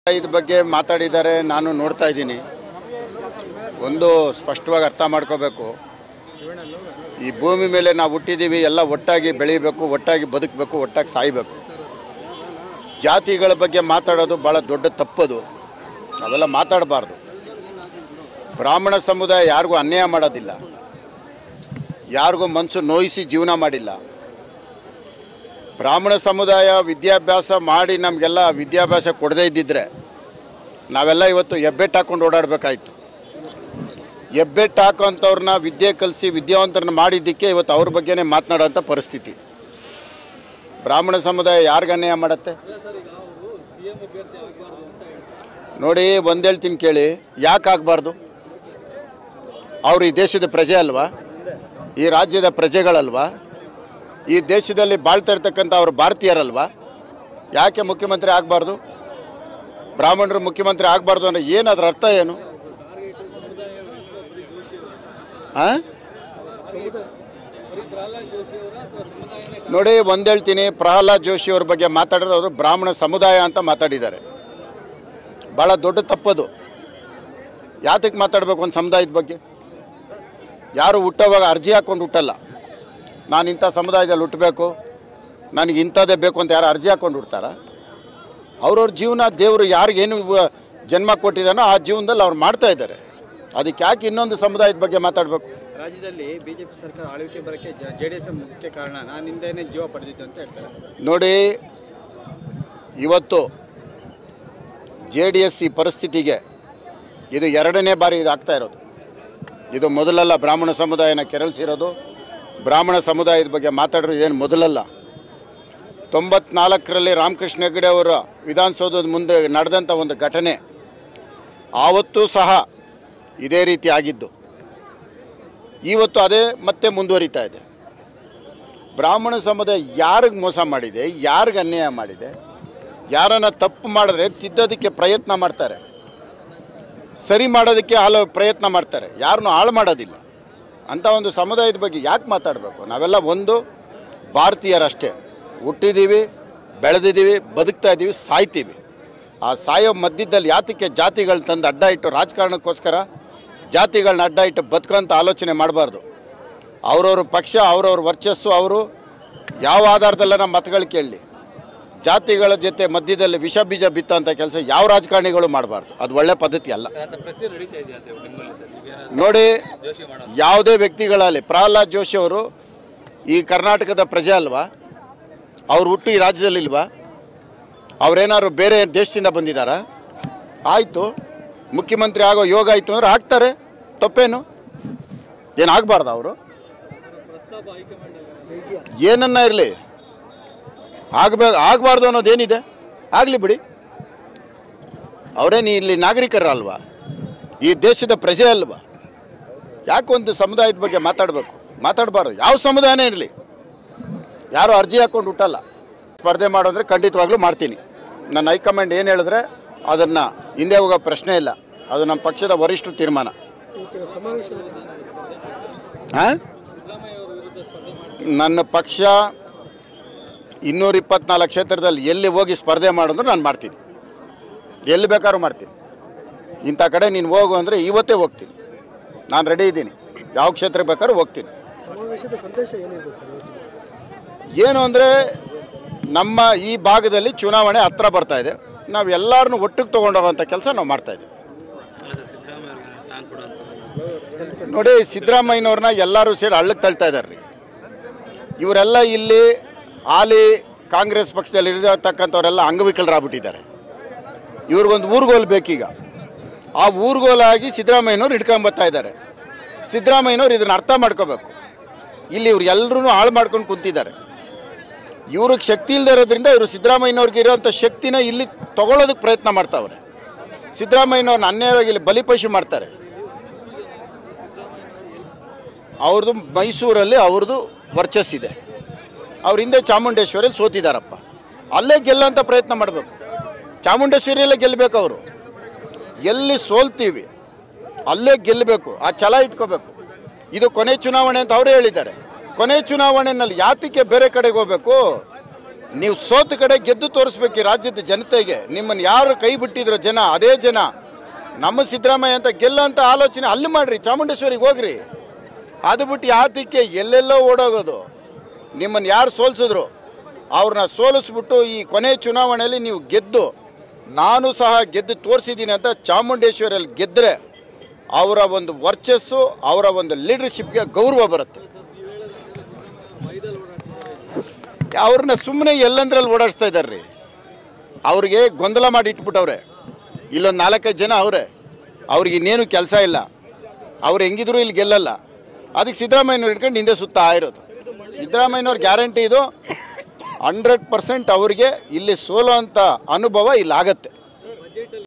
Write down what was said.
ಇದ್ರ ಬಗ್ಗೆ ಮಾತಾಡಿದ್ದಾರೆ ನಾನು ನೋಡ್ತಾ ಇದ್ದೀನಿ ಒಂದು ಸ್ಪಷ್ಟವಾಗಿ ಅರ್ಥ ಮಾಡ್ಕೋಬೇಕು ಈ ಭೂಮಿ ಮೇಲೆ ನಾವು ಹುಟ್ಟಿದ್ದೀವಿ ಎಲ್ಲ ಒಟ್ಟಾಗಿ ಬೆಳಿಬೇಕು ಒಟ್ಟಾಗಿ ಬದುಕಬೇಕು ಒಟ್ಟಾಗಿ ಸಾಯಬೇಕು ಜಾತಿಗಳ ಬಗ್ಗೆ ಮಾತಾಡೋದು ಭಾಳ ದೊಡ್ಡ ತಪ್ಪದು ಅವೆಲ್ಲ ಮಾತಾಡಬಾರ್ದು ಬ್ರಾಹ್ಮಣ ಸಮುದಾಯ ಯಾರಿಗೂ ಅನ್ಯಾಯ ಮಾಡೋದಿಲ್ಲ ಯಾರಿಗೂ ಮನಸ್ಸು ನೋಯಿಸಿ ಜೀವನ ಮಾಡಿಲ್ಲ ಬ್ರಾಹ್ಮಣ ಸಮುದಾಯ ವಿದ್ಯಾಭ್ಯಾಸ ಮಾಡಿ ನಮಗೆಲ್ಲ ವಿದ್ಯಾಭ್ಯಾಸ ಕೊಡದೇ ಇದ್ದಿದ್ರೆ ನಾವೆಲ್ಲ ಇವತ್ತು ಹೆಬ್ಬೆಟ್ಟು ಹಾಕೊಂಡು ಓಡಾಡಬೇಕಾಯ್ತು ಹೆಬ್ಬೆಟ್ಟು ಹಾಕೋಂಥವ್ರನ್ನ ವಿದ್ಯೆ ಕಲಿಸಿ ವಿದ್ಯಾವಂತರನ್ನ ಮಾಡಿದ್ದಕ್ಕೆ ಇವತ್ತು ಅವ್ರ ಬಗ್ಗೆನೇ ಮಾತನಾಡೋಂಥ ಪರಿಸ್ಥಿತಿ ಬ್ರಾಹ್ಮಣ ಸಮುದಾಯ ಯಾರಿಗೆ ಅನ್ಯಾಯ ಮಾಡತ್ತೆ ನೋಡಿ ಒಂದು ಹೇಳ್ತೀನಿ ಕೇಳಿ ಯಾಕೆ ಆಗಬಾರ್ದು ಅವರು ಈ ದೇಶದ ಪ್ರಜೆ ಅಲ್ವಾ ಈ ರಾಜ್ಯದ ಪ್ರಜೆಗಳಲ್ವಾ ಈ ದೇಶದಲ್ಲಿ ಬಾಳ್ತಾ ಇರ್ತಕ್ಕಂಥ ಅವರು ಭಾರತೀಯರಲ್ವಾ ಯಾಕೆ ಮುಖ್ಯಮಂತ್ರಿ ಆಗಬಾರ್ದು ಬ್ರಾಹ್ಮಣರು ಮುಖ್ಯಮಂತ್ರಿ ಆಗಬಾರ್ದು ಅಂದರೆ ಏನು ಅದ್ರ ಅರ್ಥ ಏನು ಆ? ನೋಡಿ ಒಂದು ಹೇಳ್ತೀನಿ ಪ್ರಹ್ಲಾದ್ ಜೋಶಿ ಅವ್ರ ಬಗ್ಗೆ ಮಾತಾಡಿರೋದು ಅವರು ಬ್ರಾಹ್ಮಣ ಸಮುದಾಯ ಅಂತ ಮಾತಾಡಿದ್ದಾರೆ ಭಾಳ ದೊಡ್ಡ ತಪ್ಪದು ಯಾತಕ್ಕೆ ಮಾತಾಡಬೇಕು ಒಂದು ಸಮುದಾಯದ ಬಗ್ಗೆ ಯಾರು ಹುಟ್ಟೋವಾಗ ಅರ್ಜಿ ಹಾಕ್ಕೊಂಡು ಹುಟ್ಟಲ್ಲ ನಾನು ಇಂಥ ಸಮುದಾಯದಲ್ಲಿ ಹುಟ್ಟಬೇಕು ನನಗೆ ಇಂಥದ್ದೇ ಬೇಕು ಅಂತ ಯಾರು ಅರ್ಜಿ ಹಾಕ್ಕೊಂಡು ಹುಡ್ತಾರ ಅವ್ರವ್ರ ಜೀವನ ದೇವರು ಯಾರಿಗೇನು ವ- ಜನ್ಮ ಕೊಟ್ಟಿದ್ದಾನೋ ಆ ಜೀವನದಲ್ಲಿ ಅವ್ರು ಮಾಡ್ತಾ ಇದ್ದಾರೆ ಅದಕ್ಕೆ ಯಾಕೆ ಇನ್ನೊಂದು ಸಮುದಾಯದ ಬಗ್ಗೆ ಮಾತಾಡಬೇಕು ರಾಜ್ಯದಲ್ಲಿ ಬಿಜೆಪಿ ಸರ್ಕಾರ ಆಳ್ವಿಕೆ ಬರೋಕ್ಕೆ ಜೆ ಡಿ ಎಸ್ ಮುಖ್ಯ ಕಾರಣ ನಾನಿಂದನೇ ಜೀವ ಪಡೆದಿತ್ತು ಅಂತ ಹೇಳ್ತಾರೆ ನೋಡಿ ಇವತ್ತು ಜೆ ಡಿ ಎಸ್ ಈ ಪರಿಸ್ಥಿತಿಗೆ ಇದು ಎರಡನೇ ಬಾರಿ ಇದು ಆಗ್ತಾ ಇರೋದು ಇದು ಮೊದಲಲ್ಲ ಬ್ರಾಹ್ಮಣ ಸಮುದಾಯನ ಕೆರಳಿಸಿರೋದು ಬ್ರಾಹ್ಮಣ ಸಮುದಾಯದ ಬಗ್ಗೆ ಮಾತಾಡೋದು ಏನು ಮೊದಲಲ್ಲ ತೊಂಬತ್ನಾಲ್ಕರಲ್ಲಿ ರಾಮಕೃಷ್ಣ ಹೆಗಡೆ ಅವರ ವಿಧಾನಸೌಧದ ಮುಂದೆ ನಡೆದಂಥ ಒಂದು ಘಟನೆ ಆವತ್ತೂ ಸಹ ಇದೇ ರೀತಿ ಆಗಿದ್ದು ಇವತ್ತು ಅದೇ ಮತ್ತೆ ಮುಂದುವರಿತಾ ಇದೆ ಬ್ರಾಹ್ಮಣ ಸಮುದಾಯ ಯಾರಿಗೆ ಮೋಸ ಮಾಡಿದೆ ಯಾರಿಗೆ ಅನ್ಯಾಯ ಮಾಡಿದೆ ಯಾರನ್ನ ತಪ್ಪು ಮಾಡಿದ್ರೆ ತಿದ್ದೋದಕ್ಕೆ ಪ್ರಯತ್ನ ಮಾಡ್ತಾರೆ ಸರಿ ಮಾಡೋದಕ್ಕೆ ಹಾಲು ಪ್ರಯತ್ನ ಮಾಡ್ತಾರೆ ಯಾರನ್ನೂ ಹಾಳು ಮಾಡೋದಿಲ್ಲ ಅಂಥ ಒಂದು ಸಮುದಾಯದ ಬಗ್ಗೆ ಯಾಕೆ ಮಾತಾಡಬೇಕು ನಾವೆಲ್ಲ ಒಂದು ಭಾರತೀಯರಷ್ಟೇ ಹುಟ್ಟಿದ್ದೀವಿ ಬೆಳೆದಿದ್ದೀವಿ ಬದುಕ್ತಾ ಇದ್ದೀವಿ ಸಾಯ್ತೀವಿ ಆ ಸಾಯೋ ಮಧ್ಯದಲ್ಲಿ ಯಾತಕ್ಕೆ ಜಾತಿಗಳು ತಂದು ಅಡ್ಡ ಇಟ್ಟು ರಾಜಕಾರಣಕ್ಕೋಸ್ಕರ ಜಾತಿಗಳನ್ನ ಅಡ್ಡ ಇಟ್ಟು ಬದುಕೋಂಥ ಆಲೋಚನೆ ಮಾಡಬಾರ್ದು ಅವ್ರವ್ರ ಪಕ್ಷ ಅವ್ರವ್ರ ವರ್ಚಸ್ಸು ಅವರು ಯಾವ ಆಧಾರದಲ್ಲನ ಮತಗಳು ಕೇಳಲಿ ಜಾತಿಗಳ ಜೊತೆ ಮಧ್ಯದಲ್ಲಿ ವಿಷ ಬೀಜ ಬಿತ್ತಂಥ ಕೆಲಸ ಯಾವ ರಾಜಕಾರಣಿಗಳು ಮಾಡಬಾರ್ದು ಅದು ಒಳ್ಳೆ ಪದ್ಧತಿ ಅಲ್ಲ ಅಂತ ಪ್ರಕ್ರಿಯೆ ನಡೀತಾ ಇದೆಯಾ ಅಂತ ನಿಮ್ಮಲ್ಲಿ ಸರ್ ಈಗ ಏನಾದ್ರು ನೋಡಿ ಜೋಶಿ ಮಾಡೋ ಯಾವುದೇ ವ್ಯಕ್ತಿಗಳಲ್ಲಿ ಪ್ರಹ್ಲಾದ್ ಜೋಶಿ ಅವರು ಈ ಕರ್ನಾಟಕದ ಪ್ರಜೆ ಅಲ್ವಾ ಅವ್ರು ಹುಟ್ಟು ಈ ರಾಜ್ಯದಲ್ಲಿ ಇಲ್ವಾ ಅವ್ರೇನಾದ್ರು ಬೇರೆ ದೇಶದಿಂದ ಬಂದಿದ್ದಾರಾ ಆಯಿತು ಮುಖ್ಯಮಂತ್ರಿ ಆಗೋ ಯೋಗ ಆಯಿತು ಅಂದ್ರೆ ಆಗ್ತಾರೆ ತಪ್ಪೇನು ಏನು ಆಗಬಾರ್ದು ಅವರು ಏನನ್ನ ಇರಲಿ ಆಗಬೇಕು ಆಗಬಾರ್ದು ಅನ್ನೋದೇನಿದೆ ಆಗಲಿ ಬಿಡಿ ಅವರೇನು ಇಲ್ಲಿ ನಾಗರಿಕರಲ್ವಾ ಈ ದೇಶದ ಪ್ರಜೆ ಅಲ್ವಾ ಯಾಕೊಂದು ಸಮುದಾಯದ ಬಗ್ಗೆ ಮಾತಾಡಬೇಕು ಮಾತಾಡಬಾರ್ದು ಯಾವ ಸಮುದಾಯನೇ ಇರಲಿ ಯಾರು ಅರ್ಜಿ ಹಾಕ್ಕೊಂಡು ಹುಟ್ಟಲ್ಲ ಸ್ಪರ್ಧೆ ಮಾಡೋದ್ರೆ ಖಂಡಿತವಾಗ್ಲೂ ಮಾಡ್ತೀನಿ ನನ್ನ ಹೈಕಮಾಂಡ್ ಏನು ಹೇಳಿದ್ರೆ ಅದನ್ನು ಹಿಂದೆ ಹೋಗೋ ಪ್ರಶ್ನೆ ಇಲ್ಲ ಅದು ನಮ್ಮ ಪಕ್ಷದ ವರಿಷ್ಠರ ತೀರ್ಮಾನ ಹಾಂ ನನ್ನ ಪಕ್ಷ ಇನ್ನೂರ ಇಪ್ಪತ್ನಾಲ್ಕು ಕ್ಷೇತ್ರದಲ್ಲಿ ಎಲ್ಲಿ ಹೋಗಿ ಸ್ಪರ್ಧೆ ಮಾಡಿದ್ರು ನಾನು ಮಾಡ್ತೀನಿ ಎಲ್ಲಿ ಬೇಕಾದ್ರೂ ಮಾಡ್ತೀನಿ ಇಂಥ ಕಡೆ ನೀನು ಹೋಗು ಅಂದರೆ ಇವತ್ತೇ ಹೋಗ್ತೀನಿ ನಾನು ರೆಡಿ ಇದ್ದೀನಿ ಯಾವ ಕ್ಷೇತ್ರಕ್ಕೆ ಬೇಕಾದ್ರೂ ಹೋಗ್ತೀನಿ ಸಮಾವೇಶದ ಸಂದೇಶ ಏನಿರ್ಬೋದು ಸರ್ ಇವತ್ತಿನ ಏನು ಅಂದರೆ ನಮ್ಮ ಈ ಭಾಗದಲ್ಲಿ ಚುನಾವಣೆ ಹತ್ರ ಬರ್ತಾ ಇದೆ ನಾವು ಎಲ್ಲರನ್ನೂ ಒಟ್ಟಿಗೆ ತೊಗೊಂಡೋಗೋಂಥ ಕೆಲಸ ನಾವು ಮಾಡ್ತಾಯಿದ್ದೀವಿ ಅಲ್ಲ ಸರ್ ಸಿದ್ದರಾಮಯ್ಯ ಅವ್ರಿಗೆ ಟ್ಯಾಂಕ್ ಕೊಡುವಂಥ ನೋಡಿ ಸಿದ್ದರಾಮಯ್ಯನವ್ರನ್ನ ಎಲ್ಲರೂ ಸೇರಿ ಹಳ್ಳಕ್ಕೆ ತಳ್ತಾ ಇದ್ದಾರೆ ರೀ ಇವರೆಲ್ಲ ಇಲ್ಲಿ ಹಾಲಿ ಕಾಂಗ್ರೆಸ್ ಪಕ್ಷದಲ್ಲಿ ಇರತಕ್ಕಂಥವರೆಲ್ಲ ಅಂಗವಿಕಲರಾಗ್ಬಿಟ್ಟಿದ್ದಾರೆ ಇವ್ರಿಗೊಂದು ಊರುಗೋಲು ಬೇಕೀಗ ಆ ಊರುಗೋಲಾಗಿ ಸಿದ್ದರಾಮಯ್ಯನವ್ರು ಹಿಡ್ಕೊಂಬತ್ತಾ ಇದ್ದಾರೆ ಸಿದ್ದರಾಮಯ್ಯನವ್ರು ಇದನ್ನು ಅರ್ಥ ಮಾಡ್ಕೋಬೇಕು ಇಲ್ಲಿ ಇವ್ರು ಎಲ್ಲರೂ ಹಾಳು ಮಾಡ್ಕೊಂಡು ಕುಂತಿದ್ದಾರೆ ಇವ್ರಿಗೆ ಶಕ್ತಿ ಇಲ್ಲದೆ ಇರೋದ್ರಿಂದ ಇವರು ಸಿದ್ದರಾಮಯ್ಯನವ್ರಿಗೆ ಇರೋಂಥ ಶಕ್ತಿನ ಇಲ್ಲಿ ತಗೊಳ್ಳೋದಕ್ಕೆ ಪ್ರಯತ್ನ ಮಾಡ್ತಾವ್ರೆ ಸಿದ್ದರಾಮಯ್ಯನವ್ರನ್ನ ಅನ್ಯಾಯವಾಗಿ ಇಲ್ಲಿ ಬಲಿಪಶು ಮಾಡ್ತಾರೆ ಅವ್ರದ್ದು ಮೈಸೂರಲ್ಲಿ ಅವ್ರದ್ದು ವರ್ಚಸ್ಸಿದೆ ಅವ್ರ ಹಿಂದೆ ಚಾಮುಂಡೇಶ್ವರಿಯಲ್ಲಿ ಸೋತಿದ್ದಾರಪ್ಪ ಅಲ್ಲೇ ಗೆಲ್ಲಂತ ಪ್ರಯತ್ನ ಮಾಡಬೇಕು ಚಾಮುಂಡೇಶ್ವರಿಯಲ್ಲೇ ಗೆಲ್ಲಬೇಕು ಅವರು ಎಲ್ಲಿ ಸೋಲ್ತೀವಿ ಅಲ್ಲೇ ಗೆಲ್ಲಬೇಕು ಆ ಛಲ ಇಟ್ಕೋಬೇಕು ಇದು ಕೊನೆ ಚುನಾವಣೆ ಅಂತ ಅವರೇ ಹೇಳಿದ್ದಾರೆ ಕೊನೆ ಚುನಾವಣೆಯಲ್ಲಿ ಯಾತಕ್ಕೆ ಬೇರೆ ಕಡೆಗೆ ಹೋಗಬೇಕು ನೀವು ಸೋತ ಕಡೆ ಗೆದ್ದು ತೋರಿಸ್ಬೇಕು ಈ ರಾಜ್ಯದ ಜನತೆಗೆ ನಿಮ್ಮನ್ನು ಯಾರು ಕೈ ಬಿಟ್ಟಿದ್ರು ಜನ ಅದೇ ಜನ ನಮ್ಮ ಸಿದ್ದರಾಮಯ್ಯ ಅಂತ ಗೆಲ್ಲ ಅಂತ ಆಲೋಚನೆ ಅಲ್ಲಿ ಮಾಡ್ರಿ ಚಾಮುಂಡೇಶ್ವರಿಗೆ ಹೋಗ್ರಿ ಅದು ಬಿಟ್ಟು ಯಾತಕ್ಕೆ ಎಲ್ಲೆಲ್ಲೋ ಓಡೋಗೋದು ನಿಮ್ಮನ್ನು ಯಾರು ಸೋಲಿಸಿದ್ರು ಅವ್ರನ್ನ ಸೋಲಿಸ್ಬಿಟ್ಟು ಈ ಕೊನೆ ಚುನಾವಣೆಯಲ್ಲಿ ನೀವು ಗೆದ್ದು ನಾನು ಸಹ ಗೆದ್ದು ತೋರಿಸಿದ್ದೀನಿ ಅಂತ ಚಾಮುಂಡೇಶ್ವರಿಯಲ್ಲಿ ಗೆದ್ದರೆ ಅವರ ಒಂದು ವರ್ಚಸ್ಸು ಅವರ ಒಂದು ಲೀಡರ್ಶಿಪ್ಗೆ ಗೌರವ ಬರುತ್ತೆ ಅವ್ರನ್ನ ಸುಮ್ಮನೆ ಎಲ್ಲಂದ್ರಲ್ಲಿ ಓಡಾಡಿಸ್ತಾ ಇದ್ದಾರೆ ರೀ ಅವ್ರಿಗೆ ಗೊಂದಲ ಮಾಡಿ ಇಟ್ಬಿಟ್ಟವ್ರೆ ಇಲ್ಲೊಂದು ನಾಲ್ಕೈದು ಜನ ಅವರೇ ಅವ್ರಿಗೆ ಇನ್ನೇನು ಕೆಲಸ ಇಲ್ಲ ಅವ್ರು ಹೆಂಗಿದ್ರು ಇಲ್ಲಿ ಗೆಲ್ಲಲ್ಲ ಅದಕ್ಕೆ ಸಿದ್ದರಾಮಯ್ಯನವ್ರು ಹಿಡ್ಕೊಂಡು ಹಿಂದೆ ಸುತ್ತಾ ಇರೋದು ಸಿದ್ದರಾಮಯ್ಯನವ್ರ ಗ್ಯಾರಂಟಿ ಇದು ಹಂಡ್ರೆಡ್ ಪರ್ಸೆಂಟ್ ಅವ್ರಿಗೆ ಇಲ್ಲಿ ಸೋಲೋ ಅಂಥ ಅನುಭವ ಇಲ್ಲಿ ಆಗತ್ತೆ